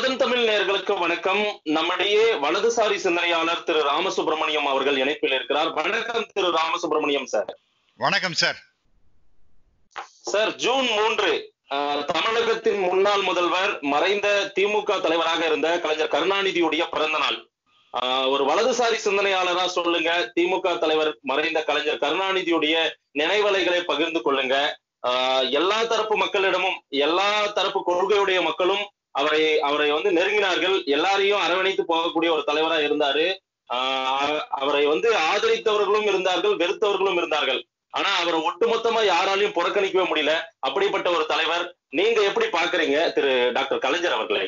ஆதன் தமிழ் நேயர்களுக்கு வணக்கம் நம்முடைய வலதுசாரி சிந்தனையாளர் திரு ராமசுப்ரமணியம் அவர்கள் இணைப்பில் இருக்கிறார் வணக்கம் திரு ராமசுப்ரமணியம் சார் வணக்கம் சார் சார் ஜூன் மூன்று ஆஹ், தமிழகத்தின் முன்னாள் முதல்வர் மறைந்த திமுக தலைவராக இருந்த கலைஞர் கருணாநிதியுடைய பிறந்த நாள் ஆஹ், ஒரு வலதுசாரி சிந்தனையாளரா சொல்லுங்க திமுக தலைவர் மறைந்த கலைஞர் கருணாநிதியுடைய நினைவலைகளை பகிர்ந்து கொள்ளுங்க ஆஹ், எல்லா தரப்பு மக்களிடமும் எல்லா தரப்பு கொள்கையுடைய மக்களும் அவரை அவரை வந்து நெருங்கினார்கள் எல்லாரையும் அரவணைத்து போகக்கூடிய ஒரு தலைவரா இருந்தாரு ஆஹ், அவரை வந்து ஆதரித்தவர்களும் இருந்தார்கள் வெறுத்தவர்களும் இருந்தார்கள் ஆனா அவரை ஒட்டுமொத்தமா யாராலையும் புறக்கணிக்கவே முடியல அப்படிப்பட்ட ஒரு தலைவர் நீங்க எப்படி பாக்குறீங்க திரு டாக்டர் கலைஞர் அவர்களை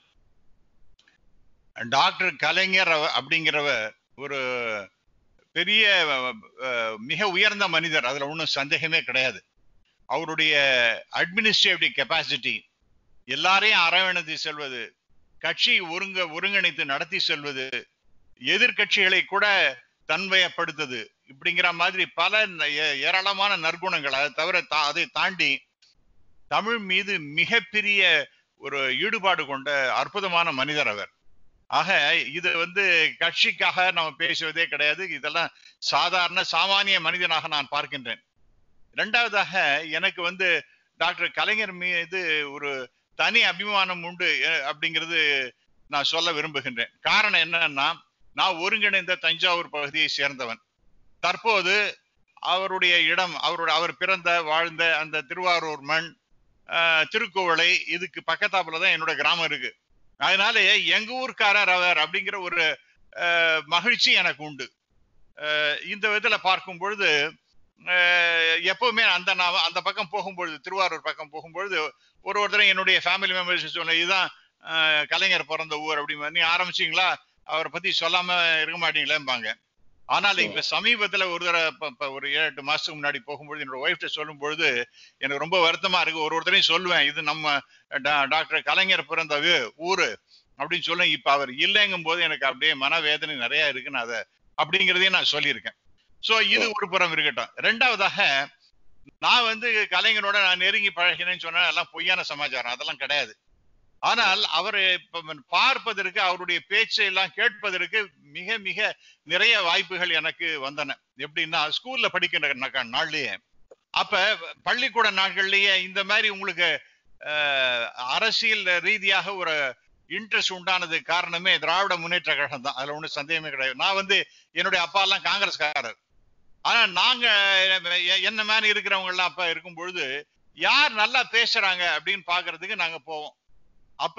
டாக்டர் கலைஞர் அவ- அப்படிங்கிறவர் ஒரு பெரிய அஹ், மிக உயர்ந்த மனிதர் அதுல ஒன்றும் சந்தேகமே கிடையாது அவருடைய அட்மினிஸ்ட்ரேட்டிவ் கெப்பாசிட்டி எல்லாரையும் அரவணைத்து செல்வது கட்சி ஒருங்க ஒருங்கிணைத்து நடத்தி செல்வது எதிர்க்கட்சிகளை கூட தன்வயப்படுத்தது இப்படிங்கிற மாதிரி பல ந- ஏ- ஏராளமான நற்குணங்கள் அதை தவிர தா- அதை தாண்டி தமிழ் மீது மிகப்பெரிய ஒரு ஈடுபாடு கொண்ட அற்புதமான மனிதர் அவர் ஆக இது வந்து கட்சிக்காக நம்ம பேசுவதே கிடையாது இதெல்லாம் சாதாரண சாமானிய மனிதனாக நான் பார்க்கின்றேன் இரண்டாவதாக எனக்கு வந்து டாக்டர் கலைஞர் மீது ஒரு தனி அபிமானம் உண்டு அஹ், அப்படிங்கிறது நான் சொல்ல விரும்புகின்றேன் காரணம் என்னன்னா நான் ஒருங்கிணைந்த தஞ்சாவூர் பகுதியை சேர்ந்தவன் தற்போது அவருடைய இடம் அவருடைய அவர் பிறந்த வாழ்ந்த அந்த திருவாரூர் மண் ஆஹ், திருக்குவளை இதுக்கு பக்கத்தாப்புல தான் என்னோட கிராமம் இருக்கு அதனால எங்க ஊர்க்காரர் அவர் அப்படிங்கிற ஒரு ஆஹ், மகிழ்ச்சி எனக்கு உண்டு ஆஹ், இந்த விதத்துல பார்க்கும் பொழுது ஆஹ், எப்பவுமே அந்த நான் அந்த பக்கம் போகும்பொழுது திருவாரூர் பக்கம் போகும்பொழுது ஒரு ஒருத்தரும் என்னுடைய ஃபேமிலி மெம்பர்ஸ் சொன்ன இதுதான் ஆஹ், கலைஞர் பிறந்த ஊர் அப்படி நீ ஆரம்பிச்சீங்களா அவரை பத்தி சொல்லாம இருக்க மாட்டீங்களேம்பாங்க ஆனால் இப்ப சமீபத்துல ஒரு தடவை இப்ப- இப்ப ஒரு ஏழு எட்டு மாசத்துக்கு முன்னாடி போகும்பொழுது என்னோட ஒய்ஃப்ட சொல்லும் பொழுது எனக்கு ரொம்ப வருத்தமா இருக்கு ஒரு ஒருத்தரையும் சொல்லுவேன் இது நம்ம டா- டாக்டர் கலைஞர் பிறந்த ஊ- ஊரு அப்படின்னு சொல்லுவேன் இப்ப அவர் இல்லைங்கும் போது எனக்கு அப்படியே மனவேதனை நிறைய இருக்கு நான் அதை அப்படிங்கிறதையும் நான் சொல்லியிருக்கேன் சோ இது ஒரு புறம் இருக்கட்டும் ரெண்டாவதாக நான் வந்து கலைஞரோட நான் நெருங்கி பழகினேன்னு சொன்னா எல்லாம் பொய்யான சமாச்சாரம் அதெல்லாம் கிடையாது ஆனால் அவரை இப்ப பார்ப்பதற்கு அவருடைய பேச்சை எல்லாம் கேட்பதற்கு மிக மிக நிறைய வாய்ப்புகள் எனக்கு வந்தன எப்படின்னா ஸ்கூல்ல படிக்கின்ற நா- நாள்லயே அப்ப பள்ளிக்கூட நாட்கள்லயே இந்த மாதிரி உங்களுக்கு அஹ், அரசியல் ரீதியாக ஒரு இன்ட்ரெஸ்ட் உண்டானது காரணமே திராவிட முன்னேற்ற கழகம் தான் அதுல ஒண்ணும் சந்தேகமே கிடையாது நான் வந்து என்னுடைய அப்பா எல்லாம் காங்கிரஸ்காரர் ஆனா நாங்க எ- என்ன மாதிரி இருக்கிறவங்க எல்லாம் அப்ப இருக்கும் பொழுது யார் நல்லா பேசுறாங்க அப்படின்னு பாக்குறதுக்கு நாங்க போவோம் அப்ப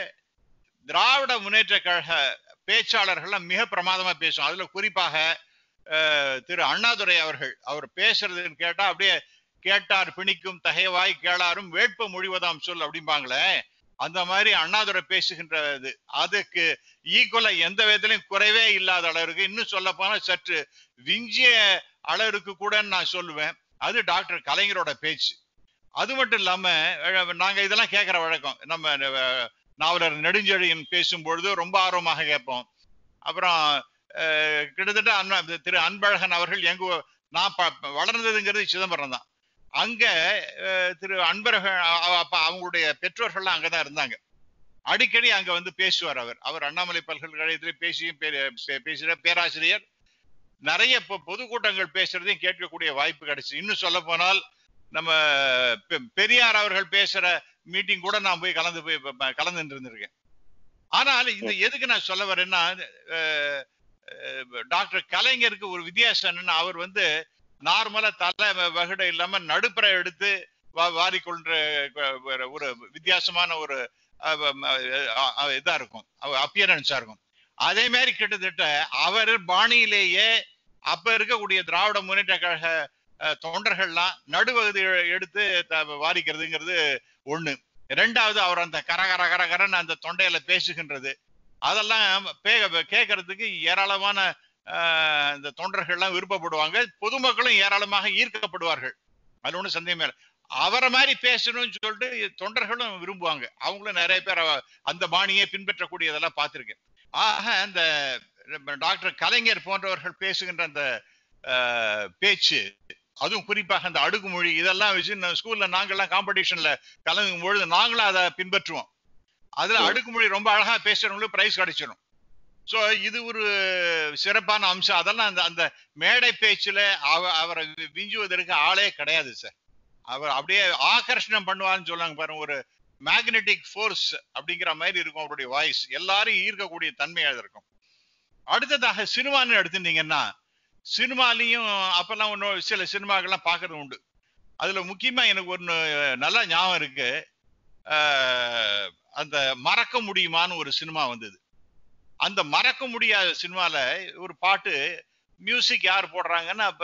திராவிட முன்னேற்ற கழக பேச்சாளர்கள்லாம் மிக பிரமாதமா பேசும் அதுல குறிப்பாக அஹ், திரு அண்ணாதுரை அவர்கள் அவர் பேசுறதுன்னு கேட்டா அப்படியே கேட்டார் பிணிக்கும் தகைவாய் கேளாரும் வேட்பு மொழிவதாம் சொல் அப்படிம்பாங்களே அந்த மாதிரி அண்ணாதுரை பேசுகின்றது அதுக்கு ஈக்குவலா எந்த விதத்திலையும் குறைவே இல்லாத அளவிற்கு இன்னும் சொல்ல போனா சற்று விஞ்சிய அளவிற்கு கூட நான் சொல்லுவேன் அது டாக்டர் கலைஞரோட பேச்சு அது மட்டும் இல்லாம அஹ், நாங்க இதெல்லாம் கேட்கிற வழக்கம் நம்ம அஹ், நாவலர் நெடுஞ்செழியன் பேசும்பொழுது ரொம்ப ஆர்வமாக கேட்போம் அப்புறம் அஹ், கிட்டத்தட்ட அன்ப- திரு அன்பழகன் அவர்கள் எங்க ஊ- நான் ப- வளர்ந்ததுங்கிறது சிதம்பரம் தான் அங்க அஹ், திரு அன்பழகன் அ- அ- அப்ப அவங்களுடைய பெற்றோர்கள்லாம் அங்கதான் இருந்தாங்க அடிக்கடி அங்க வந்து பேசுவார் அவர் அவர் அண்ணாமலை பல்கலைக்கழகத்தில் பேசியும் பே- பே- பேசுகிற பேராசிரியர் நிறைய பொ- பொதுக்கூட்டங்கள் பேசுறதையும் கேட்கக்கூடிய வாய்ப்பு கிடைச்சு இன்னும் சொல்ல போனால் நம்ம பெ- பெரியார் அவர்கள் பேசுற மீட்டிங் கூட நான் போய் கலந்து போய் ப- ப- கலந்துட்டு இருந்திருக்கேன் ஆனால் இந்த எதுக்கு நான் சொல்ல வரேன்னா அஹ், அஹ், டாக்டர் கலைஞருக்கு ஒரு வித்தியாசம் என்னன்னா அவர் வந்து நார்மலா தலை வ- வகுடை இல்லாம நடுப்புற எடுத்து வா- வாரிக்கொள்ற அஹ், ஒரு- ஒரு வித்தியாசமான ஒரு அஹ், அஹ், அஹ், இதா இருக்கும் அப்பியரன்ஸா இருக்கும் அதே மாதிரி கிட்டத்தட்ட அவர் பாணியிலேயே அப்ப இருக்கக்கூடிய திராவிட முன்னேற்ற கழக அஹ், தொண்டர்கள்லாம் நடுவகுதி எடுத்து த- வாரிக்கிறதுங்கிறது ஒண்ணு ரெண்டாவது அவர் அந்த கர கர கர கரன்னு அந்த தொண்டையில பேசுகின்றது அதெல்லாம் பே- கேட்கறதுக்கு ஏராளமான ஆஹ், இந்த தொண்டர்கள்லாம் விருப்பப்படுவாங்க பொதுமக்களும் ஏராளமாக ஈர்க்கப்படுவார்கள் அது ஒண்ணும் சந்தேகமே இல்லை அவரை மாதிரி பேசணும்னு சொல்லிட்டு தொண்டர்களும் விரும்புவாங்க அவங்களும் நிறைய பேர் அவ- அந்த பாணியை பின்பற்றக்கூடியதெல்லாம் பார்த்திருக்கேன் ஆக அந்த டாக்டர் கலைஞர் போன்றவர்கள் பேசுகின்ற அந்த ஆஹ், பேச்சு அதுவும் குறிப்பாக அந்த அடுக்குமொழி இதெல்லாம் வச்சு ஸ்கூல்ல நாங்கெல்லாம் காம்படிஷன்ல கலங்கும் பொழுது நாங்களும் அதை பின்பற்றுவோம் அதுல ம். அடுக்குமொழி ரொம்ப அழகா பேசுறவங்களுக்கு பிரைஸ் கிடைச்சிடும் சோ இது ஒரு சிறப்பான அம்சம் அதெல்லாம் அந்த அந்த மேடை பேச்சுல அவ அவரை வி- விஞ்சுவதற்கு ஆளே கிடையாது சார் அவர் அப்படியே ஆகர்ஷணம் பண்ணுவான்னு சொல்லுவாங்க பாருங்க ஒரு மேக்னெட்டிக் ஃபோர்ஸ் அப்படிங்கிற மாதிரி இருக்கும் அவருடைய வாய்ஸ் எல்லாரும் ஈர்க்கக்கூடிய தன்மையா இருக்கும் அடுத்ததாக சினிமான்னு எடுத்துட்டீங்கன்னா சினிமாலையும் அப்பெல்லாம் ஒன்றும் சில சினிமாக்கள்லாம் பார்க்கறது உண்டு அதுல முக்கியமா எனக்கு ஒண்ணு நல்ல ஞாபகம் இருக்கு ஆஹ் அந்த மறக்க முடியுமான்னு ஒரு சினிமா வந்தது அந்த மறக்க முடியாத சினிமால ஒரு பாட்டு மியூசிக் யார் போடுறாங்கன்னா அப்ப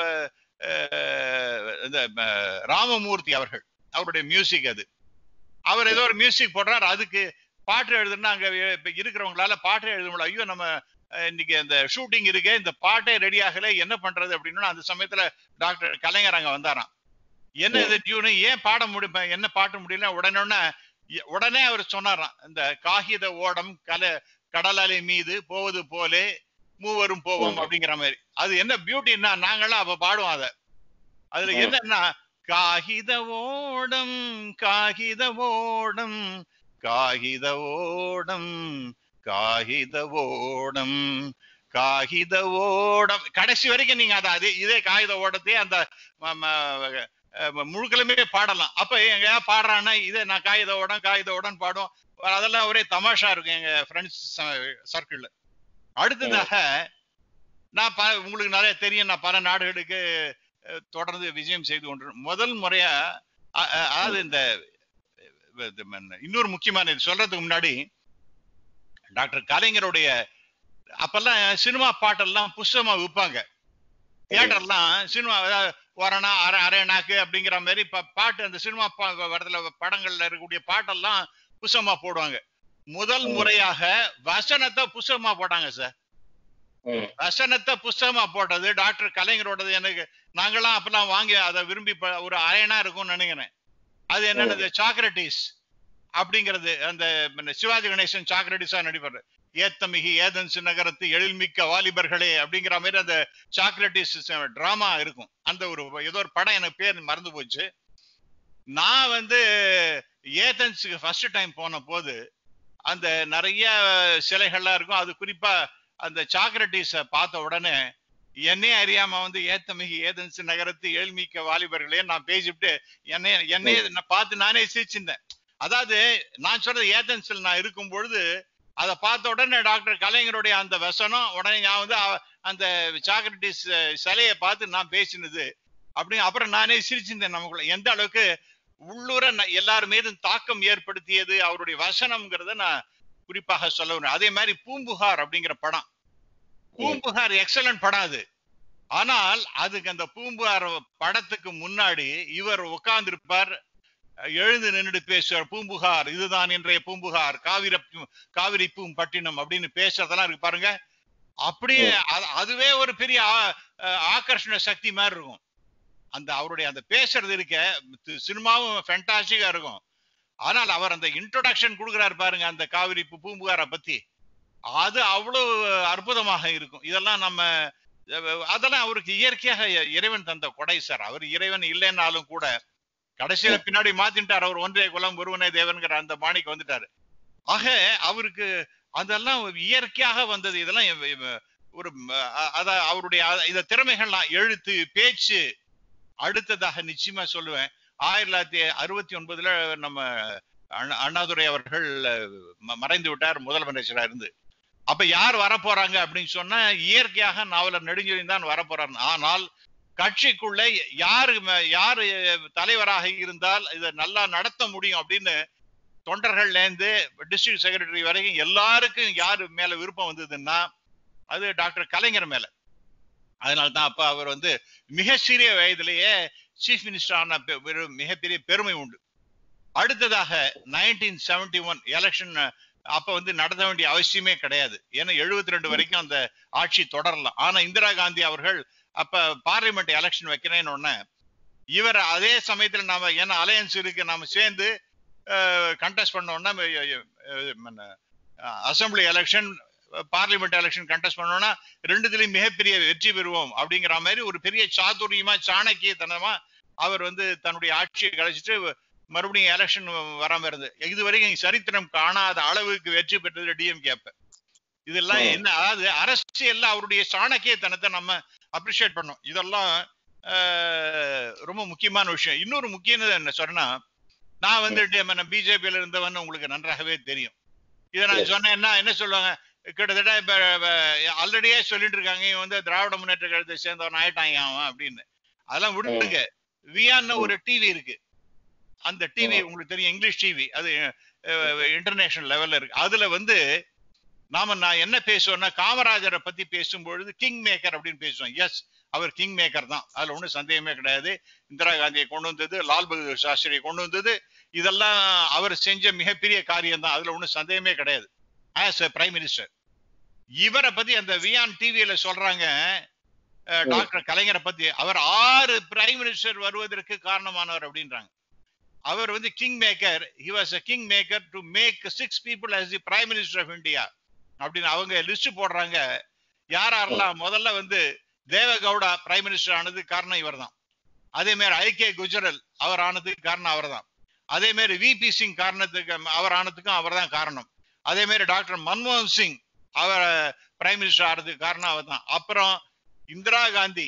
ஆஹ் இந்த ஆஹ் ராமமூர்த்தி அவர்கள் அவருடைய மியூசிக் அது அவர் ஏதோ ஒரு மியூசிக் போடுறாரு அதுக்கு பாட்டு எழுதுனா அங்க இப்ப இருக்கிறவங்களால பாட்டு எழுத முடியல ஐயோ நம்ம அஹ், இன்னைக்கு அந்த ஷூட்டிங் இருக்கு இந்த பாட்டே ரெடி ஆகல என்ன பண்றது அப்படின்னு அந்த சமயத்துல டாக்டர் கலைஞர் அங்க வந்தாராம் என்ன இது டியூனு ஏன் பாட முடியும் என்ன பாட்டு முடியல உடனே உடனே அவர் சொன்னாராம் இந்த காகித ஓடம் கல கடலலை மீது போவது போலே மூவரும் போவோம் ம். அப்படிங்கிற மாதிரி அது என்ன பியூட்டின்னா நாங்கெல்லாம் அப்ப பாடுவோம் அத அதுல ம். என்னன்னா காகித ஓடம் காகித ஓடம் காகித ஓடம் காகித ஓடம் காகித ஓடம் கடைசி வரைக்கும் நீங்க அத அதே இதே காகித ஓடத்தையே அந்த ம- ம- அஹ் முழுக்கலுமே பாடலாம் அப்ப எங்க பாடுறான்னா இதே நான் காகித ஓடம் காகித ஓடம் பாடும் அதெல்லாம் ஒரே தமாஷா இருக்கும் எங்க ஃப்ரெண்ட்ஸ் சர்க்கிள்ல அடுத்ததாக நான் ப- உங்களுக்கு நிறைய தெரியும் நான் பல நாடுகளுக்கு அஹ், தொடர்ந்து விஜயம் செய்து கொண்டு முதல் முறையா அ- அ- அதாவது இந்த அஹ், இது மன்ன- இன்னொரு முக்கியமான இது சொல்றதுக்கு முன்னாடி டாக்டர் கலைஞருடைய அப்பெல்லாம் சினிமா பாட்டெல்லாம் புஸ்தகமா விற்பாங்க தியேட்டர்லாம் சினிமா வரனா அரை அரை நாக்கு அப்படிங்கிற மாதிரி பா- பாட்டு அந்த சினிமா பா- வரதுல படங்கள்ல இருக்கக்கூடிய பாட்டெல்லாம் புஸ்தகமா போடுவாங்க முதல் ம். முறையாக வசனத்தை புஸ்தகமா போட்டாங்க சார் ம். வசனத்தை புஸ்தகமா போட்டது டாக்டர் கலைஞரோடது எனக்கு நாங்கெல்லாம் அப்பெல்லாம் வாங்கி அதை விரும்பி ப- ஒரு அரையனா இருக்கும்னு நினைக்கிறேன் அது என்னது சாக்ரட்டிஸ் அப்படிங்கிறது அந்த மன்ன சிவாஜி கணேசன் சாக்ரட்டிஸா நடிப்பாரு ஏத்தமிகி ஏதன்ஸ் நகரத்து எழில்மிக்க வாலிபர்களே அப்படிங்கிற மாதிரி அந்த சாக்ரட்டிஸ் டிராமா இருக்கும் அந்த ஒரு ஏதோ ஒரு படம் எனக்கு பேர் மறந்து போச்சு நான் வந்து ஏதன்ஸுக்கு ஃபர்ஸ்ட் டைம் போன போது அந்த நிறைய சிலைகள்லாம் இருக்கும் அது குறிப்பா அந்த சாக்ரட்டிஸ பார்த்த உடனே என்னையே அறியாம வந்து ஏத்தமிகு ஏதன்ஸ் நகரத்து ஏழ்மிக்க வாலிபர்களே நான் பேசிவிட்டு என்னைய என்னைய நான் பார்த்து நானே சிரிச்சிருந்தேன் அதாவது நான் சொல்றது ஏதன்ஸ்ல நான் இருக்கும் பொழுது அதை பார்த்த உடனே டாக்டர் கலைஞருடைய அந்த வசனம் உடனே நான் வந்து அவ- அந்த சாக்ரட்டிஸ் சிலையை பார்த்து நான் பேசினது அப்படி அப்புறம் நானே சிரிச்சிருந்தேன் நமக்குள்ள எந்த அளவுக்கு உள்ளூர ந- எல்லார் மீதும் தாக்கம் ஏற்படுத்தியது அவருடைய வசனம்ங்கிறத நான் குறிப்பாக சொல்ல வேண்டும் அதே மாதிரி பூம்புகார் அப்படிங்கிற படம் பூம்புகார் எக்ஸலன்ட் படம் அது ஆனால் அதுக்கு அந்த பூம்புகார் படத்துக்கு முன்னாடி இவர் உட்கார்ந்திருப்பார் எழுந்து நின்னுட்டு பேசுவார் பூம்புகார் இதுதான் இன்றைய பூம்புகார் காவிரி காவிரி பூம்பட்டினம் அப்படின்னு பேசுறதெல்லாம் இருக்கு பாருங்க அப்படியே அது- அதுவே ஒரு பெரிய ஆ- அஹ் ஆகர்ஷண சக்தி மாதிரி இருக்கும் அந்த அவருடைய அந்த பேசுறது இருக்க தி- சினிமாவும் ஃபென்டாஸ்டிக்கா இருக்கும் ஆனால் அவர் அந்த இன்ட்ரோடக்ஷன் கொடுக்குறாரு பாருங்க அந்த காவிரி பூ- பூம்புகாரை பத்தி அது அவ்வளவு அற்புதமாக இருக்கும் இதெல்லாம் நம்ம அஹ், அதெல்லாம் அவருக்கு இயற்கையாக இறைவன் தந்த கொடை சார் அவர் இறைவன் இல்லைன்னாலும் கூட கடைசியில பின்னாடி மாத்திட்டார் அவர் ஒன்றே குலம் ஒருவனே தேவன்கிற அந்த பாணிக்கு வந்துட்டாரு ஆக அவருக்கு அதெல்லாம் இயற்கையாக வந்தது இதெல்லாம் இவ- இவ- ஒரு ம- அ- அத அவருடைய அ- இந்த திறமைகள்லாம் எழுத்து பேச்சு அடுத்ததாக நிச்சயமா சொல்லுவேன் ஆயிரத்தி தொள்ளாயிரத்தி அறுபத்தி ஒன்பதுல நம்ம அண்ணா- அண்ணாதுரை அவர்கள் அஹ், ம- மறைந்து விட்டார் முதலமைச்சரா இருந்து அப்ப யார் வரப்போறாங்க அப்படின்னு சொன்னா இயற்கையாக நாவலர் நெடுஞ்செழியன் தான் வரப்போறார் ஆனால் கட்சிக்குள்ள யாரு ம- யாரு தலைவராக இருந்தால் இதை நல்லா நடத்த முடியும் அப்படின்னு தொண்டர்கள்ல இருந்து டிஸ்ட்ரிக்ட் செக்ரட்டரி வரைக்கும் எல்லாருக்கும் யாரு மேல விருப்பம் வந்ததுன்னா அது டாக்டர் கலைஞர் மேல அதனால தான் அப்ப அவர் வந்து மிக சிறிய வயதிலேயே சீஃப் மினிஸ்டர் ஆன பெ- ஒரு மிகப்பெரிய பெருமை உண்டு அடுத்ததாக நைன்டீன் செவன்டி ஒன் எலெக்ஷன் அப்ப வந்து நடத்த வேண்டிய அவசியமே கிடையாது ஏன்னா 72 ரெண்டு வரைக்கும் அந்த ஆட்சி தொடரலாம் ஆனா இந்திரா காந்தி அவர்கள் அப்ப பார்லிமெண்ட் எலெக்ஷன் வைக்கிறேன்னு உடனே இவர் அதே சமயத்துல நாம ஏன்னா அலையன்ஸ் இருக்கு நாம சேர்ந்து கண்டெஸ்ட் பண்ணோம்னா assembly election parliament election contest பண்ணோம்னா ரெண்டுத்துலயும் மிகப்பெரிய வெற்றி பெறுவோம் அப்படிங்கிற மாதிரி ஒரு பெரிய சாதுரியமா சாணக்கியத்தனமா அவர் வந்து தன்னுடைய ஆட்சியை கழிச்சிட்டு மறுபடியும் எலெக்ஷன் வராம இருந்து இது வரைக்கும் சரித்திரம் காணாத அளவுக்கு வெற்றி பெற்றது டிஎம்கே அப்ப இதெல்லாம் ம். என்ன அதாவது அரசியல்ல அவருடைய சாணக்கியத்தனத்தை நம்ம அப்ரிஷியேட் பண்ணோம் இதெல்லாம் ஆஹ், ரொம்ப முக்கியமான விஷயம் இன்னொரு முக்கியமானது என்ன சொன்னா நான் வந்து பிஜேபியில இருந்தவன் உங்களுக்கு நன்றாகவே தெரியும் இதை நான் Yes. சொன்னேன்னா என்ன சொல்லுவாங்க கிட்டத்தட்ட இப்ப ஆல்ரெடியே சொல்லிட்டு இருக்காங்க இவன் வந்து திராவிட முன்னேற்ற கழகத்தை சேர்ந்தவன் ஆயிட்டாங்க அவன் அப்படின்னு அதெல்லாம் விட்டுடுங்க வியான்னு ஒரு டிவி இருக்கு அந்த டிவி ம். உங்களுக்கு தெரியும் இங்கிலீஷ் டிவி அது இன்டர்நேஷனல் லெவல்ல இருக்கு அதுல வந்து நாம நான் என்ன பேசுவோம்னா காமராஜரை பத்தி பேசும்பொழுது கிங் மேக்கர் அப்படின்னு பேசுவோம் எஸ் அவர் கிங் மேக்கர் தான் அதுல ஒண்ணும் சந்தேகமே கிடையாது இந்திரா காந்தியை கொண்டு வந்தது லால் பகதூர் சாஸ்திரியை கொண்டு வந்தது இதெல்லாம் அவர் செஞ்ச மிகப்பெரிய காரியம் தான் அதுல ஒண்ணும் சந்தேகமே கிடையாது ஆஸ் எ பிரைம் மினிஸ்டர் இவரை பத்தி அந்த வியான் டிவியில சொல்றாங்க அஹ், ம். டாக்டர் கலைஞரை பத்தி அவர் ஆறு பிரைம் மினிஸ்டர் வருவதற்கு காரணமானவர் அப்படின்றாங்க அவர் வந்து king maker he was a king maker to make six people as the prime minister of India அப்படின்னு அவங்க லிஸ்ட் போடுறாங்க யார் யாரெல்லாம் முதல்ல வந்து தேவகவுடா பிரைம் மினிஸ்டர் ஆனது காரணம் இவர்தான் அதே மாதிரி ஐ கே குஜரல் அவர் ஆனதுக்கு காரணம் அவர்தான் அதே மாதிரி விபி சிங் காரணத்துக்கு அவர் ஆனதுக்கும் அவர்தான் காரணம் அதே மாதிரி டாக்டர் மன்மோகன் சிங் அவர் பிரைம் மினிஸ்டர் ஆறதுக்கு காரணம் அவர்தான் அப்புறம் இந்திரா காந்தி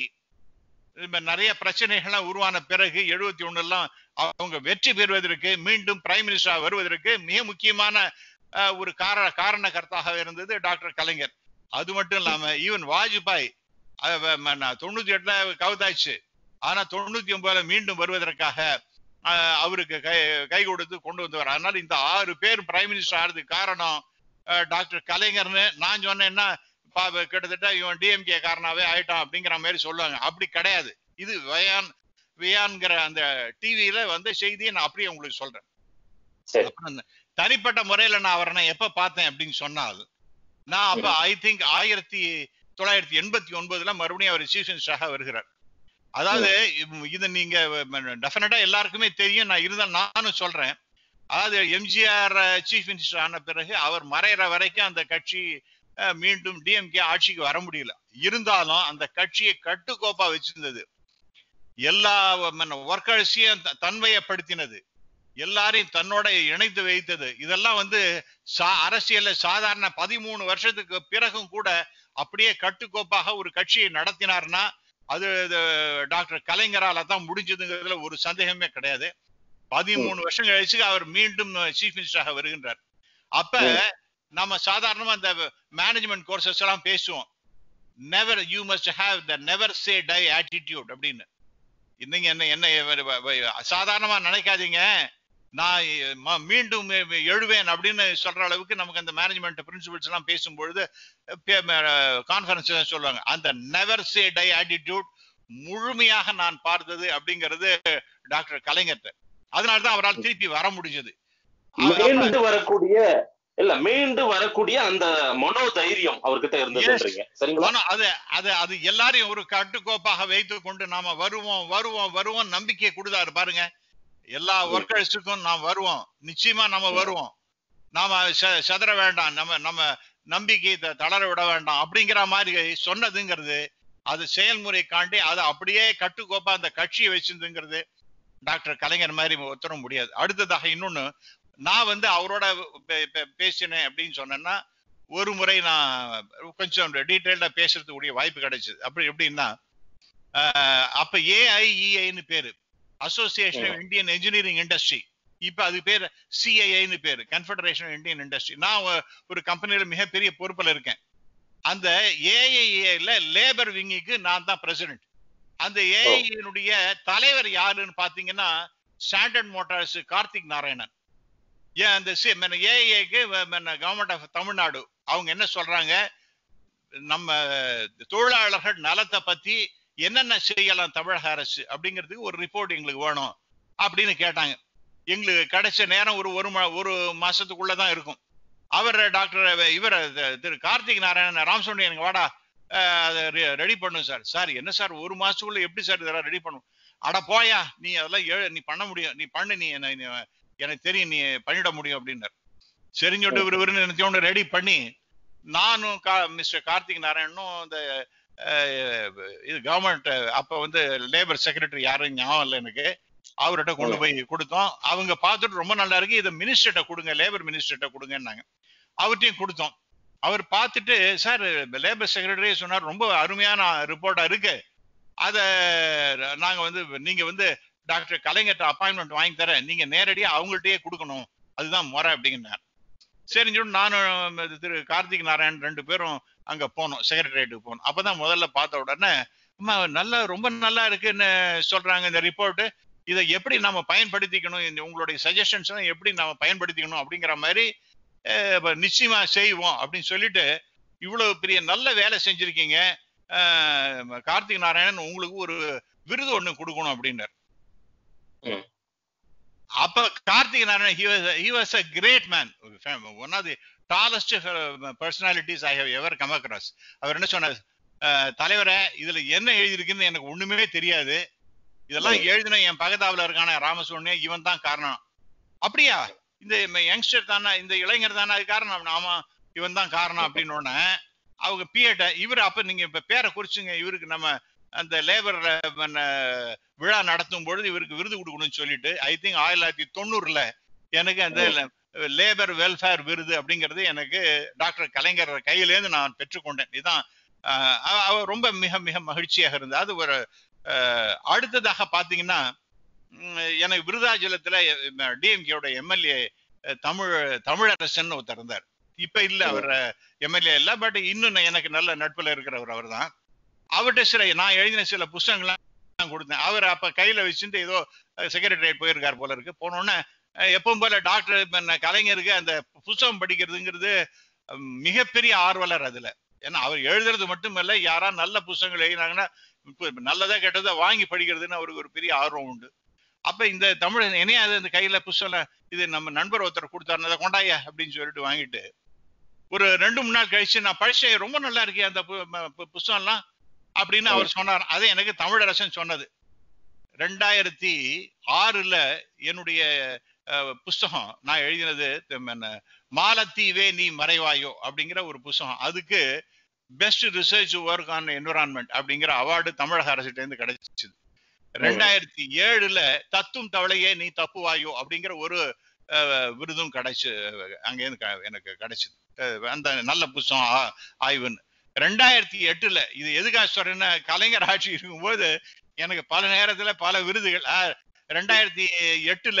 இப்ப நிறைய பிரச்சனைகள்லாம் உருவான பிறகு எழுபத்தி ஒண்ணுலாம் அவங்க வெற்றி பெறுவதற்கு மீண்டும் பிரைம் மினிஸ்டர் வருவதற்கு மிக முக்கியமான அஹ், ஒரு கார காரணகர்த்தாக இருந்தது டாக்டர் கலைஞர் அது மட்டும் இல்லாம ஈவன் வாஜ்பாய் அஹ், வ- ம- ந- தொண்ணூத்தி எட்டுல கவுதாச்சு ஆனா தொண்ணூத்தி ஒன்பதுல மீண்டும் வருவதற்காக அஹ், அவருக்கு கை கை கொடுத்து கொண்டு வந்தவர் அதனால இந்த ஆறு பேர் பிரைம் மினிஸ்டர் ஆறதுக்கு காரணம் அஹ், டாக்டர் கலைஞர்னு நான் சொன்னேன்னா பா- கிட்டத்தட்ட இவன் டிஎம்கே காரனாவே ஆயிட்டான் அப்படிங்கிற மாதிரி சொல்லுவாங்க அப்படி கிடையாது இது வயான் வியான்கிற அந்த டிவியில வந்த செய்தியை நான் அப்படியே உங்களுக்கு சொல்றேன் சரி அப்புறம் இந்த தனிப்பட்ட முறையில நான் அவரை நான் எப்ப பார்த்தேன் அப்படின்னு சொன்னால் நான் அப்ப ஐ திங்க் ஆயிரத்தி தொள்ளாயிரத்தி எண்பத்தி ஒன்பதுல மறுபடியும் அவர் சீஃப் மினிஸ்டராக வருகிறார் அதாவது இம்- இது நீங்க டெஃபினட்டா எல்லாருக்குமே தெரியும் நான் இருந்தால் நானும் சொல்றேன் அதாவது எம்ஜிஆர் சீஃப் மினிஸ்டர் ஆன பிறகு அவர் மறையிற வரைக்கும் அந்த கட்சி அஹ், மீண்டும் டிஎம்கே ஆட்சிக்கு வர முடியல இருந்தாலும் அந்த கட்சியை கட்டுக்கோப்பா வச்சிருந்தது எல்லா ஒர்க்கர்ஸையும் தன்மையப்படுத்தினது எல்லாரையும் தன்னோட இணைத்து வைத்தது இதெல்லாம் வந்து சா- அரசியல்ல சாதாரண பதிமூணு வருஷத்துக்கு பிறகும் கூட அப்படியே கட்டுக்கோப்பாக ஒரு கட்சியை நடத்தினார்னா அது இது டாக்டர் கலைஞரால தான் முடிஞ்சதுங்கிறதுல ஒரு சந்தேகமே கிடையாது பதிமூணு வருஷம் கழிச்சு அவர் மீண்டும் சீஃப் மினிஸ்டராக வருகின்றார் அப்ப நம்ம சாதாரணமா இந்த மேனேஜ்மெண்ட் கோர்சஸ் எல்லாம் பேசுவோம் never you must have the never say die attitude அப்படின்னு இன்னைக்கு என்ன என்ன வ- வ- சாதாரணமா நினைக்காதீங்க நான் ம- மீண்டும் எழுவேன் அப்படின்னு சொல்ற அளவுக்கு நமக்கு அந்த மேனேஜ்மெண்ட் பிரின்சிபல்ஸ் எல்லாம் பேசும்பொழுது கான்ஃபரன்ஸ் சொல்லுவாங்க அந்த நெவர் சே டை ஆட்டிடியூட் முழுமையாக நான் பார்த்தது அப்படிங்கிறது டாக்டர் கலைஞர்கிட்ட அதனாலதான் அவரால் திருப்பி வர முடிஞ்சது அவர் அப்ப- மீண்டு வரக்கூடிய இல்ல மீண்டு வரக்கூடிய அந்த மனோ தைரியம் அவர்கிட்ட இருந்ததுன்றீங்க சரிங்களா ஆனா அது அது அது எல்லாரையும் ஒரு கட்டுக்கோப்பாக வைத்துக் கொண்டு நாம வருவோம் வருவோம் வருவோம் நம்பிக்கை கொடுத்தாரு பாருங்க எல்லா ம். ஒர்க்கர்ஸுக்கும் நாம் வருவோம் நிச்சயமா நம்ம ம். வருவோம் நாம ச- சிதற வேண்டாம் நம்ம நம்ம நம்பிக்கையை த- தளர விட வேண்டாம் அப்படிங்கிற மாதிரி சொன்னதுங்கிறது அது செயல்முறை காண்டி அதை அப்படியே கட்டுக்கோப்பா அந்த கட்சியை வச்சிருந்துங்கிறது டாக்டர் கலைஞர் மாதிரி ஒருத்தரும் முடியாது அடுத்ததாக இன்னொன்னு நான் வந்து அவரோட பே- பே- பேசினேன் அப்படின்னு சொன்னேன்னா ஒரு முறை நான் கொஞ்சம் டீட்டெயில்டா பேசுறதுக்குரிய வாய்ப்பு கிடைச்சது அப்படி எப்படின்னா ஆஹ் அப்ப ஏஐஇஐன்னு பேரு association of Indian engineering industry இப்ப அது பேர் சிஐஐன்னு பேரு கன்ஃபெடரேஷன் ஆஃப் இந்தியன் இண்டஸ்ட்ரி நான் ஒ- ஒரு கம்பெனில மிகப்பெரிய பொறுப்புல இருக்கேன் அந்த ஏஐஏல லேபர் விங்கிக்கு நான் தான் பிரசிடென்ட் அந்த ஏஐனுடைய தலைவர் யாருன்னு பாத்தீங்கன்னா ஸ்டாண்டர்ட் மோட்டார்ஸ் கார்த்திக் நாராயணன் ஏன் அந்த ஏஐஏக்கு கவர்மெண்ட் ஆஃப் தமிழ்நாடு அவங்க என்ன சொல்றாங்க நம்ம தொழிலாளர்கள் நலத்தை பத்தி என்னென்ன செய்யலாம் தமிழக அரசு அப்படிங்கிறதுக்கு ஒரு ரிப்போர்ட் எங்களுக்கு வேணும் அப்படின்னு கேட்டாங்க எங்களுக்கு கிடைச்ச நேரம் ஒரு ஒரு மா- ஒரு மாசத்துக்குள்ளதான் இருக்கும் அவர் டாக்டர் இவர் திரு கார்த்திக் நாராயணன் ராமசுவண்டி எனக்கு வாடா அஹ், அதை ரெடி பண்ணும் சார் சார் என்ன சார் ஒரு மாசத்துக்குள்ள எப்படி சார் இதெல்லாம் ரெடி பண்ணும் அட போயா நீ அதெல்லாம் ஏ- நீ பண்ண முடியும் நீ பண்ணு நீ என்ன நீ- எனக்கு தெரியும் நீ பண்ணிட முடியும் அப்படின்னாரு சரின்னு சொல்லிட்டு இவரு இவரு நினைச்சோன்னு ரெடி பண்ணி நானும் கா மிஸ்டர் கார்த்திக் நாராயணனும் இந்த அஹ், இது கவர்மெண்ட் அப்ப வந்து லேபர் செக்ரட்டரி யாரும் ஞாபகம் இல்லை எனக்கு அவர்கிட்ட கொண்டு ம். போய் கொடுத்தோம் அவங்க பார்த்துட்டு ரொம்ப நல்லா இருக்கு இதை மினிஸ்டர்கிட்ட கொடுங்க லேபர் மினிஸ்டர்கிட்ட கொடுங்கன்னாங்க அவர்கிட்டயும் கொடுத்தோம் அவர் பார்த்துட்டு சார் லேபர் செக்ரட்டரி சொன்னார் ரொம்ப அருமையான ரிப்போர்ட்டா இருக்கு அத நாங்க வந்து நீங்க வந்து டாக்டர் கலைஞர்கிட்ட அப்பாயின்மெண்ட் வாங்கி தரேன் நீங்க நேரடியா அவங்கள்ட்டயே கொடுக்கணும் அதுதான் முறை அப்படிங்கிறார் சரின்னு சொல்லி நானும் திரு கார்த்திக் நாராயண் ரெண்டு பேரும் அங்க போனோம் செக்ரட்டரியேட்டுக்கு போனோம் அப்பதான் முதல்ல பார்த்த உடனே அம்மா நல்லா ரொம்ப நல்லா இருக்குன்னு சொல்றாங்க இந்த ரிப்போர்ட் இதை எப்படி நாம பயன்படுத்திக்கணும் இந்த உங்களுடைய சஜஷன்ஸ் எப்படி நாம பயன்படுத்திக்கணும் அப்படிங்கிற மாதிரி அஹ், இப்ப நிச்சயமா செய்வோம் அப்படின்னு சொல்லிட்டு இவ்வளவு பெரிய நல்ல வேலை செஞ்சிருக்கீங்க அஹ், கார்த்திக் நாராயணன் உங்களுக்கு ஒரு விருது ஒண்ணு கொடுக்கணும் அப்படின்னாரு ம். அப்ப Karthik Narayanan he was a great man one of the tallest personalities I have ever come across அவர் என்ன சொன்னார் அஹ், தலைவரே இதுல என்ன எழுதியிருக்குன்னு எனக்கு ஒண்ணுமே தெரியாது இதெல்லாம் எழுதின என் பக்கத்தாவுல இருக்கான ராமசுவனே இவன் தான் காரணம் அப்படியா இந்த யங்ஸ்டர் தானே இந்த இளைஞர் தானே அது காரணம் ஆமா இவன் தான் காரணம் அப்படின்னு உடனே அவங்க பிஏட்ட இவர் அப்ப நீங்க இப்ப பேரை குறிச்சுங்க இவருக்கு நம்ம அந்த லேபர் விழா நடத்தும் பொழுது இவருக்கு விருது கொடுக்கணும்னு சொல்லிட்டு ஐ திங்க் ஆயிரத்தி தொள்ளாயிரத்தி தொண்ணூறுல எனக்கு அந்த லேபர் வெல்ஃபேர் விருது அப்படிங்கிறது எனக்கு டாக்டர் கலைஞர் கையிலேருந்து நான் பெற்றுக்கொண்டேன் இதுதான் அஹ், அவ- அவர் ரொம்ப மிக மிக மகிழ்ச்சியாக இருந்தது அது ஒரு அஹ், அடுத்ததாக பாத்தீங்கன்னா உம், எனக்கு விருதாச்சலத்துல டிஎம்கேயோட எம்எல்ஏ தமிழ் தமிழரசன் ஒருத்தர் இருந்தார் இப்ப இல்ல அவர் எம்எல்ஏ இல்ல பட் இன்னும் நான் எனக்கு நல்ல நட்புல இருக்கிறவர் அவர் தான் அவர்கிட்ட சில நான் எழுதின சில புஸ்தகங்கள்லாம் கொடுத்தேன் அவர் அப்ப கையில வச்சுட்டு ஏதோ செக்ரட்டரியேட் போயிருக்கார் போல இருக்கு போனோடனே அஹ், எப்பவும் போல டாக்டர் இப்ப நான் கலைஞருக்கு அந்த புஸ்தகம் படிக்கிறதுங்கிறது அஹ், மிகப்பெரிய ஆர்வலர் அதுல ஏன்னா அவர் எழுதுறது மட்டும் இல்ல யாரா நல்ல புஸ்தகங்கள் எழுதினாங்கன்னா இப்ப நல்லதா கெட்டதா வாங்கி படிக்கிறதுன்னு அவருக்கு ஒரு பெரிய ஆர்வம் உண்டு அப்ப இந்த தமிழ் என்னையா அது இந்த கையில புஸ்தகம் இது நம்ம நண்பர் ஒருத்தர் கொடுத்தாரு அதை கொண்டாயா அப்படின்னு சொல்லிட்டு வாங்கிட்டு ஒரு ரெண்டு மூணு நாள் கழிச்சு நான் படிச்சேன் ரொம்ப நல்லா இருக்கே அந்த பு- ம- பு- புஸ்தகம்லாம் அப்படின்னு அவர் சொன்னார் அது எனக்கு தமிழரசன் சொன்னது ரெண்டாயிரத்தி ஆறுல என்னுடைய அஹ், புஸ்தகம் நான் எழுதினது தெம் என்ன, மாலத்தீவே நீ மறைவாயோ அப்படிங்கிற ஒரு புஸ்தகம் அதுக்கு best research work on environment அப்படிங்கிற அவார்டு தமிழக அரசுகிட்ட இருந்து கிடைச்சிது ரெண்டாயிரத்தி ஏழுல தத்தும் தவளையே நீ தப்புவாயோ அப்படிங்கிற ஒரு அஹ், விருதும் கிடைச்சு அங்கேருந்து க- எனக்கு கிடைச்சது அஹ், அந்த நல்ல புஸ்தகம் ஆ- ஆய்வுன்னு ரெண்டாயிரத்தி எட்டுல இது எதுக்காக சொல்றேன்னா கலைஞர் ஆட்சி இருக்கும்போது எனக்கு பல நேரத்துல பல விருதுகள் அஹ், ரெண்டாயிரத்தி எட்டுல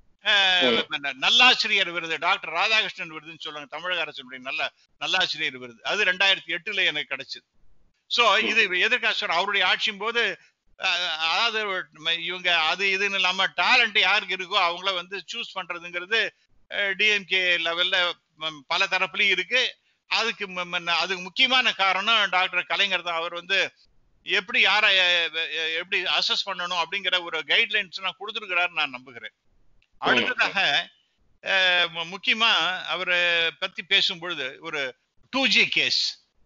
அஹ், நல்லாசிரியர் விருது டாக்டர் ராதாகிருஷ்ணன் விருதுன்னு சொல்லுவாங்க தமிழக அரசினுடைய நல்ல நல்லாசிரியர் விருது அது ரெண்டாயிரத்தி எட்டுல எனக்கு கிடைச்சது சோ இது எதற்காக சொல்ற அவருடைய ஆட்சியும் போது அஹ், அதாவது ம- இவங்க அது இதுன்னு இல்லாம டேலண்ட் யாருக்கு இருக்கோ அவங்கள வந்து சூஸ் பண்றதுங்கிறது டிஎம்கே லெவல்ல ம், பல தரப்புலயும் இருக்கு அதுக்கு ம- ம- அதுக்கு முக்கியமான காரணம் டாக்டர் கலைஞர் தான் அவர் வந்து எப்படி யாரை அஹ், அஹ், எப்படி அசஸ் பண்ணணும் அப்படிங்கிற ஒரு கைட்லைன்ஸ் நான் கொடுத்துருக்கிறாரு நான் நம்புகிறேன் அடுத்ததாக அஹ், மு- முக்கியமா அவரை பத்தி பேசும் பொழுது ஒரு டூ ஜி கேஸ்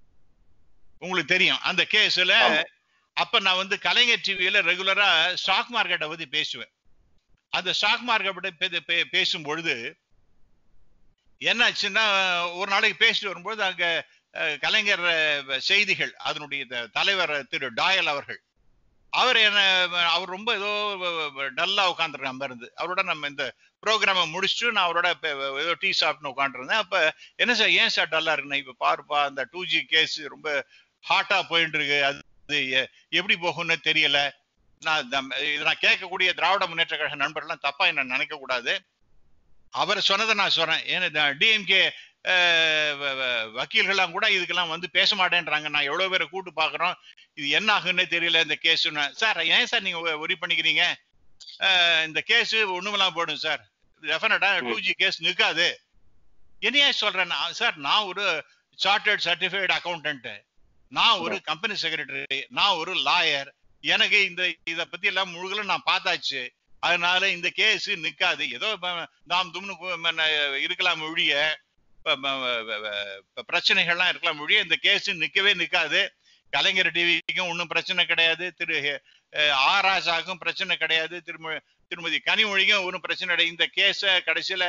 உங்களுக்கு தெரியும் அந்த கேஸ்ல ஆமா. அப்ப நான் வந்து கலைஞர் டிவியில ரெகுலரா ஸ்டாக் மார்க்கெட்டை பத்தி பேசுவேன் அந்த ஸ்டாக் மார்க்கெட்டை பேசும் பொழுது என்னாச்சுன்னா ஒரு நாளைக்கு பேசிட்டு வரும்போது அங்க அஹ், கலைஞர் அஹ், செய்திகள் அதனுடைய த- தலைவர் திரு டாயல் அவர்கள் அவர் என்ன அவர் ரொம்ப ஏதோ டல்லா உட்காந்துருக்காம இருந்து அவரோட நம்ம இந்த ப்ரோக்ராமை முடிச்சுட்டு நான் அவரோட இப்ப ஏதோ டீ சாப்பிட்னு உட்காந்துருந்தேன் அப்ப என்ன சார் ஏன் சார் டல்லா இருக்குண்ணா இப்ப பாருப்பா அந்த டூ ஜி கேஸ் ரொம்ப ஹாட்டா போயிட்டு இருக்கு அது எ- எப்படி போகும்னு தெரியல நான் தம்- இது நான் கேட்கக்கூடிய திராவிட முன்னேற்ற கழக நண்பர்லாம் தப்பா என்ன நினைக்க கூடாது அவர் சொன்னதை நான் சொல்றேன் ஏன்னா டிஎம்கே வக்கீல்கள்லாம் கூட இதுக்கெல்லாம் வந்து பேச மாட்டேன்றாங்க நான் எவ்வளவு பேரை கூட்டு பாக்குறோம் இது என்ன ஆகுன்னே தெரியல இந்த கேஸ் சார் ஏன் சார் நீங்க ஒரி பண்ணிக்கிறீங்க அஹ், இந்த கேஸ் ஒண்ணுமெல்லாம் போடும் சார் டெஃபினட்டா டூ ஜி கேஸ் நிற்காது என்னையா சொல்றேன் நான், சார் நான் ஒரு சார்ட்டர்ட் சர்டிஃபைடு அக்கௌண்டன்ட் நான் ஒரு கம்பெனி செக்ரட்டரி நான் ஒரு லாயர் எனக்கு இந்த இத பத்தி எல்லாம் முழுகலும் நான் பார்த்தாச்சு அதனால இந்த கேஸ் நிக்காது ஏதோ ம- நாம் தும்னு கு- ம- இருக்கலாம் ஒழிய ப- ம- வ- வ- ப- பிரச்சனைகள்லாம் இருக்கலாம் ஒழிய இந்த கேஸ் நிக்கவே நிக்காது கலைஞர் டிவிக்கும் ஒன்றும் பிரச்சனை கிடையாது திரு அஹ், ஆர் ராஜாவுக்கும் பிரச்சனை கிடையாது திரும திருமதி கனிமொழிக்கும் ஒன்றும் பிரச்சனை கிடையாது இந்த கேஸ கடைசியில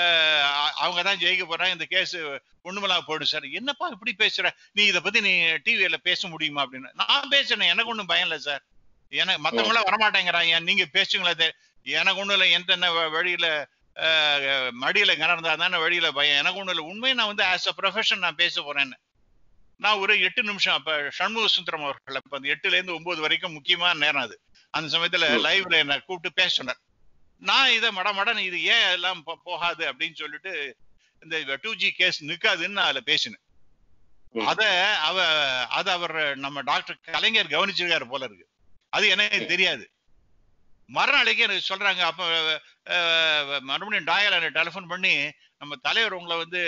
அவங்க தான் ஜெயிக்க போறாங்க இந்த கேஸ் ஒண்ணுமெல்லாம் போயிடும் சார் என்னப்பா இப்படி பேசுற நீ இத பத்தி நீ டிவியில பேச முடியுமா அப்படின்னு நான் பேசுறேன் எனக்கு ஒண்ணும் பயம் இல்லை சார் எனக்கு மத்தவங்க எல்லாம் வரமாட்டேங்கிறாங்க நீங்க பேசுங்களா தெ- எனக்கு ஒண்ணும் இல்லை எந்த என்ன வ- வழியில அஹ், மடியில கிடந்தா தானே வழியில பயம் எனக்கு ஒண்ணும் இல்லை உண்மையை நான் வந்து ஆஸ் அ ப்ரொஃபஷன் நான் பேச போறேன்னு நான் ஒரு எட்டு நிமிஷம் அப்ப சண்முக சுந்தரம் அவர்கள் அப்ப அந்த எட்டுல இருந்து ஒன்பது வரைக்கும் முக்கியமான நேரம் அது அந்த சமயத்துல ம். லைவ்ல என்ன கூப்பிட்டு பேச சொன்னார் நான் இதை மடமடன்னு இது ஏன் எல்லாம் போ- போகாது அப்படின்னு சொல்லிட்டு இந்த டூ ஜி கேஸ் நிக்காதுன்னு நான் அதுல பேசினேன் ம். அத அவ அத அவர் நம்ம டாக்டர் கலைஞர் கவனிச்சிருக்காரு போல இருக்கு அது எனக்கு தெரியாது மறுநாளைக்கு எனக்கு சொல்றாங்க அப்ப அஹ், மறுபடியும் டாயல் எனக்கு டெலிஃபோன் பண்ணி நம்ம தலைவர் உங்களை வந்து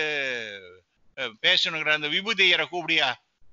அஹ், பேசணுங்கிற அந்த விபூதியரை கூப்பிடியா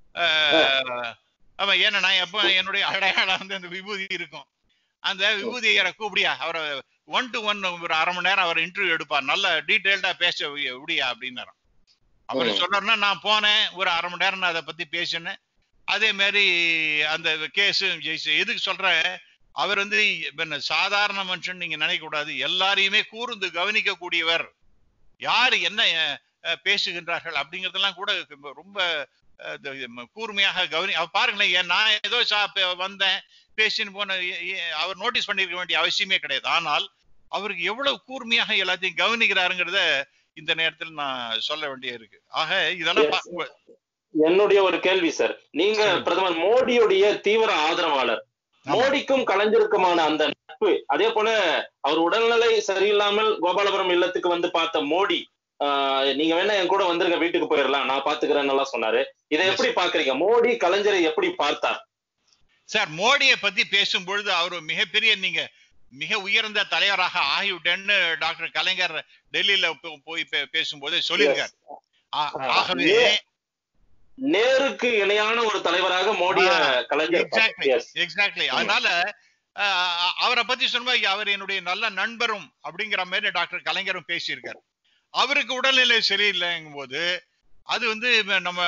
அஹ், அவன் ஏன்னா நான் எப்ப என்னுடைய அடையாளம் வந்து அந்த விபூதி இருக்கும் அந்த விபூதியரை கூப்பிடியா அவரை ஒன் டு ஒன் ஒரு அரை மணி நேரம் அவர் இன்டர்வியூ எடுப்பார் நல்ல டீட்டெயில்டா பேச வி- விடியா அப்படின்னாராம் அவர் ம். சொல்றாருன்னா நான் போனேன் ஒரு அரை மணி நேரம் நான் அதை பத்தி பேசினேன் அதே மாதிரி அந்த கேஸ் ஜெயிச்சு எதுக்கு சொல்றேன் அவர் வந்து என்ன சாதாரண மனுஷன் நீங்க நினைக்க கூடாது எல்லாரையுமே கூர்ந்து கவனிக்க கூடியவர் யாரு என்ன அஹ், பேசுகின்றார்கள் அப்படிங்கறதெல்லாம் கூட ரொம்ப அஹ், இது, ம- கூர்மையாக கவனி அவ பாருங்களேன் ஏன் நான் ஏதோ சா- பே- வந்தேன் பேசின்னு போன ஏ- ஏ- அவர் நோட்டீஸ் பண்ணிருக்க வேண்டிய அவசியமே கிடையாது ஆனால் அவருக்கு எவ்வளவு கூர்மையாக எல்லாத்தையும் கவனிக்கிறாருங்கிறத இந்த நேரத்தில் நான் சொல்ல வேண்டிய இருக்கு ஆக இதெல்லாம் Yes. பார்க்கும்போது என்னுடைய ஒரு கேள்வி சார் நீங்க சொல்லுங்க. பிரதமர் மோடியுடைய தீவிர ஆதரவாளர் ஆமா. மோடிக்கும் கலைஞருக்குமான அந்த நட்பு அதே போல அவர் உடல்நிலை சரியில்லாமல் கோபாலபுரம் இல்லத்துக்கு வந்து பார்த்த மோடி ஆஹ், நீங்க வேணா என் கூட வந்துருங்க வீட்டுக்கு போயிடலாம் நான் பாத்துக்கிறேன்னு எல்லாம் சொன்னாரு இதை Yes. எப்படி பாக்குறீங்க மோடி கலைஞரை எப்படி பார்த்தார் சார் மோடியை பத்தி பேசும்பொழுது அவர் மிகப்பெரிய நீங்க மிக உயர்ந்த தலைவராக ஆகிவிட்டேன்னு டாக்டர் கலைஞர் டெல்லியில போ- போய் பே- பேசும்போது சொல்லியிருக்கார் ஆ- ஆ, ஆகவே நே- நேருக்கு இணையான ஒரு தலைவராக மோடிய ஆ, கலைஞர் எக்ஸாக்ட்லி Yes. எக்ஸாக்ட்லி அதனால அஹ், அவரை பத்தி சொன்னபோது அவர் என்னுடைய நல்ல நண்பரும் அப்படிங்கிற மாதிரி டாக்டர் கலைஞரும் பேசியிருக்காரு அவருக்கு உடல்நிலை சரியில்லைங்கும் போது அது வந்து நம்ம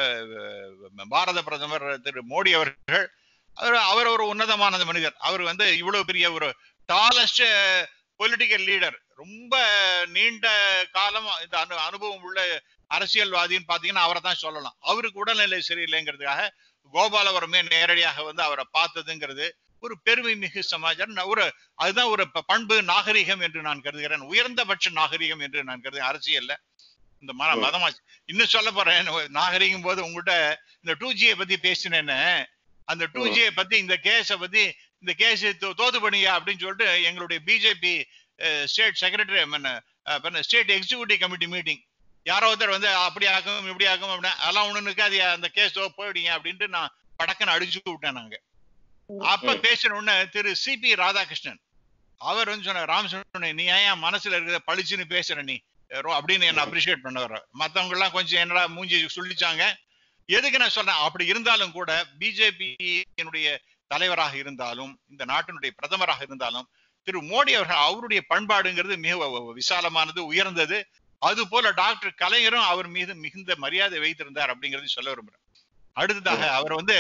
அஹ், பாரத பிரதமர் திரு மோடி அவர்கள் அவர் அவர் ஒரு உன்னதமான மனிதர் அவர் வந்து இவ்வளவு பெரிய ஒரு டாலஸ்ட் பொலிட்டிக்கல் லீடர் ரொம்ப நீண்ட காலம் இந்த அனு அனுபவம் உள்ள அரசியல்வாதின்னு பாத்தீங்கன்னா அவரை தான் சொல்லலாம் அவருக்கு உடல்நிலை சரியில்லைங்கிறதுக்காக கோபாலபுரமே நேரடியாக வந்து அவரை பார்த்ததுங்கிறது ஒரு பெருமை மிகு சமாச்சாரம் நான் ஒரு அதுதான் ஒரு ப- பண்பு நாகரிகம் என்று நான் கருதுகிறேன் உயர்ந்தபட்ச நாகரிகம் என்று நான் கருதுகிறேன் அரசியல்ல இந்த மத ம். மதமா இன்னும் சொல்ல போறேன் நாகரிகம் போது உங்ககிட்ட இந்த டூ ஜியை பத்தி பேசினேன்னு அந்த டூ ம். ஜியை பத்தி இந்த கேஸை பத்தி இந்த கேஸ் தோத்து பண்ணியா அப்படின்னு சொல்லிட்டு எங்களுடைய BJP state secretary state executive committee meeting யாரோ ஒருத்தர் வந்து அப்படி ஆக்கும் இப்படி ஆக்கும் அப்படின்னா அதெல்லாம் ஒண்ணு இருக்காது அந்த கேஸ் போயிடுங்க அப்படின்ட்டு நான் படக்குன்னு அடிச்சு விட்டேன் நாங்க அப்ப ம். பேசின உடனே திரு சிபி ராதாகிருஷ்ணன் அவர் வந்து சொன்னார் ராமசுப்ரமணியன் நீ ஏன் என் மனசுல இருக்கிற பளிச்சுன்னு பேசுற நீ ரோ- அப்படின்னு என்ன அப்ரிஷியேட் பண்ணவர் மத்தவங்க எல்லாம் கொஞ்சம் என்னடா மூஞ்சி சொல்லிச்சாங்க எதுக்கு நான் சொல்றேன் அப்படி இருந்தாலும் கூட பிஜேபி என்னுடைய தலைவராக இருந்தாலும் இந்த நாட்டினுடைய பிரதமராக இருந்தாலும் திரு மோடி அவர்கள் அவருடைய பண்பாடுங்கிறது மிக வ- வ- விசாலமானது உயர்ந்தது அது போல டாக்டர் கலைஞரும் அவர் மீது மிகுந்த மரியாதை வைத்திருந்தார் அப்படிங்கறது சொல்ல விரும்புறேன் அடுத்ததாக அவர் வந்து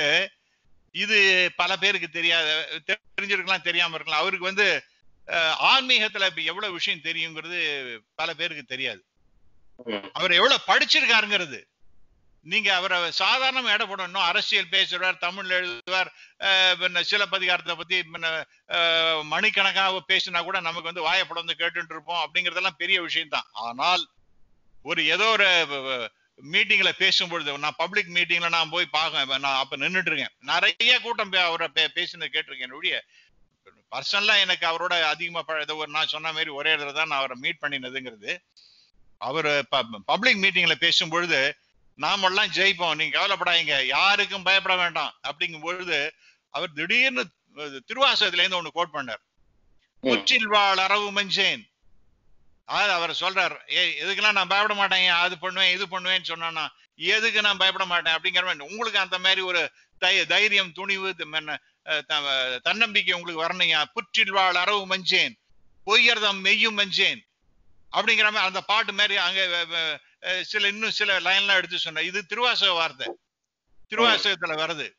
இது பல பேருக்கு தெரியாத தெரிஞ்சிருக்கலாம் தெரியாம இருக்கலாம் அவருக்கு வந்து அஹ், ஆன்மீகத்துல இப்ப எவ்வளவு விஷயம் தெரியுங்கிறது பல பேருக்கு தெரியாது ம். அவர் எவ்வளவு படிச்சிருக்காருங்கிறது நீங்க அவரை சாதாரண எடை போடணும் அரசியல் பேசுவார் தமிழ் எழுதுவார் அஹ், பின்ன சிலப்பதிகாரத்தை பத்தி பின்ன, அஹ், மணிக்கணக்காக பேசினா கூட நமக்கு வந்து வாயை பிளந்து கேட்டுட்டு இருப்போம் அப்படிங்கறதெல்லாம் பெரிய விஷயம் தான் ஆனால் ஒரு ஏதோ ஒரு மீட்டிங்ல பேசும்பொழுது நான் பப்ளிக் மீட்டிங்ல நான் போய் பார்க்க நான் அப்ப நின்னுட்டு இருக்கேன் நிறைய கூட்டம் பே- அவரை பே- பேசினது கேட்டிருக்கேன் ஒழிய பர்சனலா எனக்கு அவரோட அதிகமா பழ- ஏதோ ஒரு நான் சொன்ன மாதிரி ஒரே இடத்துல தான் நான் அவரை மீட் பண்ணினதுங்கிறது அவர் பப்ளிக் மீட்டிங்ல பேசும்பொழுது நாமெல்லாம் ஜெயிப்போம் நீங்க கவலைப்படாதீங்க யாருக்கும் பயப்பட வேண்டாம் அப்படிங்கும் பொழுது அவர் திடீர்னு அஹ், திருவாசகத்துல இருந்து ஒண்ணு கோட் பண்ணார் ம். முற்றில் வாழ் அரவு மஞ்சேன் அதாவது அவர் சொல்றார் ஏ எதுக்கெல்லாம் நான் பயப்பட மாட்டேன் அது பண்ணுவேன் இது பண்ணுவேன்னு சொன்னா எதுக்கு நான் பயப்பட மாட்டேன் அப்படிங்கிற மாதிரி உங்களுக்கு அந்த மாதிரி ஒரு தை- தைரியம் துணிவு த- மன்ன- அஹ் த- தன்னம்பிக்கை உங்களுக்கு வரணுங்க புற்றில் வாழ் அரவு மஞ்சேன் பொய்யர்தம் மெய்யும் மஞ்சேன் அப்படிங்கிற மாதிரி அந்த பாட்டு மாதிரி அங்க வ- வ- அஹ் சில இன்னும் சில லைன்லாம் எடுத்து சொன்னேன் இது திருவாசக வார்த்தை திருவாசகத்துல வருது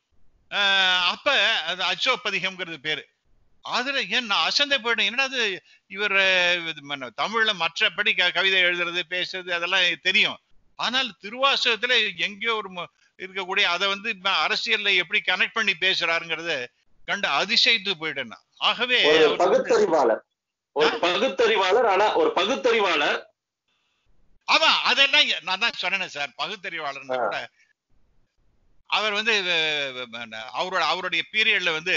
அஹ் அப்ப அது அச்சோப்பதிகம்ங்கிறது பேரு அதுல ஏன் நான் அசந்தை போயிட்டேன் என்னடா அது இவர் அஹ், இது மன்ன- தமிழ்ல மற்றபடி க- கவிதை எழுதுறது பேசுறது அதெல்லாம் தெரியும் ஆனால் திருவாசகத்துல எங்கேயோ ஒரு மு- இருக்கக்கூடிய அதை வந்து இப்ப அரசியல்ல எப்படி கனெக்ட் பண்ணி பேசுறாருங்கிறத கண்டு அதிசயித்து போயிட்டேன் நான். ஆகவே ஒரு அவர் வந்து- பகுத்தறிவாளர் ஒரு பகுத்தறிவாளர் ஆனா ஒரு பகுத்தறிவாளர் ஆமா அதெல்லாம் இங்க- நான் தான் சொன்னேன் சார் பகுத்தறிவாளர் ஆ. கூட அவர் வந்து அஹ், அஹ், அவரோட அவருடைய பீரியட்ல வந்து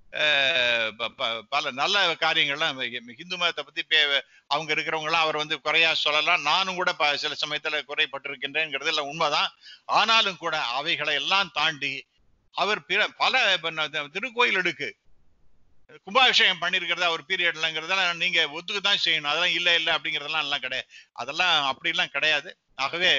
அஹ், ப- ப- பல நல்ல காரியங்கள்லாம் ஹி- ஹிந்து மதத்தை பத்தி பே- அவங்க இருக்கிறவங்க எல்லாம் அவர் வந்து குறையா சொல்லலாம் நானும் கூட ப- சில சமயத்துல குறைப்பட்டிருக்கின்றேங்கிறது எல்லாம் உண்மைதான் ஆனாலும் கூட அவைகளை எல்லாம் தாண்டி அவர் பிற பல இப்ப ந- த- திருக்கோயில் எடுக்கு கும்பாபிஷேகம் பண்ணிருக்கிறதா ஒரு பீரியட்லங்கிறதெல்லாம் நீங்க ஒத்துக்கு தான் செய்யணும் அதெல்லாம் இல்ல இல்ல அப்படிங்கறதெல்லாம் எல்லாம் கிடையாது அதெல்லாம் அப்படிலாம் கிடையாது ஆகவே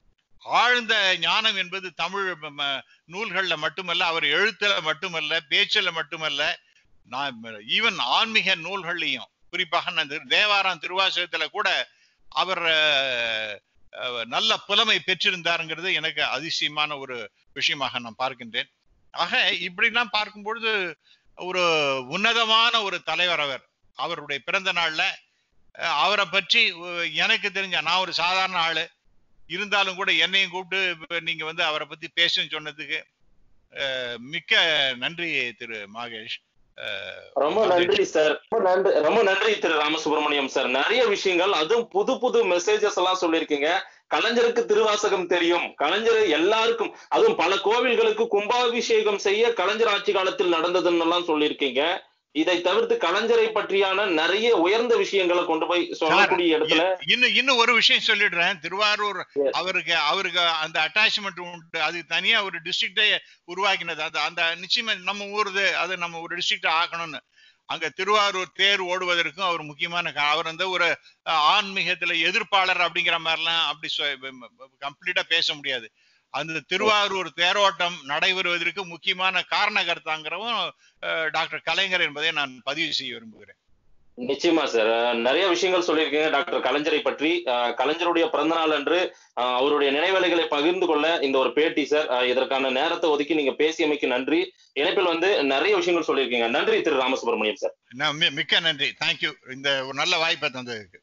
ஆழ்ந்த ஞானம் என்பது தமிழ் ம- ம- நூல்கள்ல மட்டுமல்ல அவர் எழுத்துல மட்டுமல்ல பேச்சுல மட்டுமல்ல நான் ஈவன் ஆன்மீக நூல்கள்லையும் குறிப்பாக நான் திரு- தேவாரம் திருவாசகத்துல கூட அவர் அஹ், அஹ், நல்ல புலமை பெற்றிருந்தாருங்கிறது எனக்கு அதிசயமான ஒரு விஷயமாக நான் பார்க்கின்றேன் ஆக இப்படிலாம் பார்க்கும் பொழுது ஒரு உன்னதமான ஒரு தலைவர் அவர் அவருடைய பிறந்த நாள்ல அஹ், அவரை பற்றி அஹ், எனக்கு தெரிஞ்ச நான் ஒரு சாதாரண ஆளு இருந்தாலும் கூட என்னையும் கூப்பிட்டு இப்ப நீங்க வந்து அவரை பத்தி பேசுன்னு சொன்னதுக்கு அஹ், மிக்க நன்றி திரு மகேஷ் அஹ், ரொம்ப நன்றி சார் ரொம்ப நன்றி ரொம்ப நன்றி திரு ராமசுப்ரமணியம் சார் நிறைய விஷயங்கள் அதுவும் புது புது மெசேஜஸ் எல்லாம் சொல்லியிருக்கீங்க கலைஞருக்கு திருவாசகம் தெரியும் கலைஞர் எல்லாருக்கும் அதுவும் பல கோவில்களுக்கு கும்பாபிஷேகம் செய்ய கலைஞர் ஆட்சி காலத்தில் நடந்ததுன்னு எல்லாம் சொல்லியிருக்கீங்க இதை தவிர்த்து கலைஞரை பற்றியான நிறைய உயர்ந்த விஷயங்களை கொண்டு போய் சொல்லக்கூடிய இடத்துல இ- இன்னும் இன்னும் ஒரு விஷயம் சொல்லிடுறேன் திருவாரூர் Yes. அவருக்கு அவருக்கு அந்த அட்டாச்மெண்ட் உண்டு அது தனியா ஒரு டிஸ்ட்ரிக்டே உருவாக்கினது அது அந்த நிச்சயமா நம்ம ஊருது அது நம்ம ஒரு டிஸ்ட்ரிக்ட் ஆக்கணும்னு அங்க திருவாரூர் தேர் ஓடுவதற்கும் அவர் முக்கியமான கா- அவர் வந்து ஒரு அஹ், ஆன்மீகத்துல எதிர்ப்பாளர் அப்படிங்கிற மாதிரிலாம் அப்படி கம்ப்ளீட்டா பேச முடியாது அந்த திருவாரூர் தேரோட்டம் நடைபெறுவதற்கு முக்கியமான காரணகர்த்தாங்கிறவும் அஹ், டாக்டர் கலைஞர் என்பதை நான் பதிவு செய்ய விரும்புகிறேன் நிச்சயமா சார் நிறைய விஷயங்கள் சொல்லியிருக்கீங்க டாக்டர் கலைஞரை பற்றி அஹ், கலைஞருடைய பிறந்த நாள் அன்று அஹ், அவருடைய நினைவேலைகளை பகிர்ந்து கொள்ள இந்த ஒரு பேட்டி சார் அஹ், இதற்கான நேரத்தை ஒதுக்கி நீங்க பேசியமைக்கு நன்றி இணைப்பில் வந்து நிறைய விஷயங்கள் சொல்லியிருக்கீங்க நன்றி திரு ராமசுப்ரமணியம் சார் நான் மி- மிக்க நன்றி தேங்க்யூ இந்த ஒரு நல்ல வாய்ப்பை தந்ததுக்கு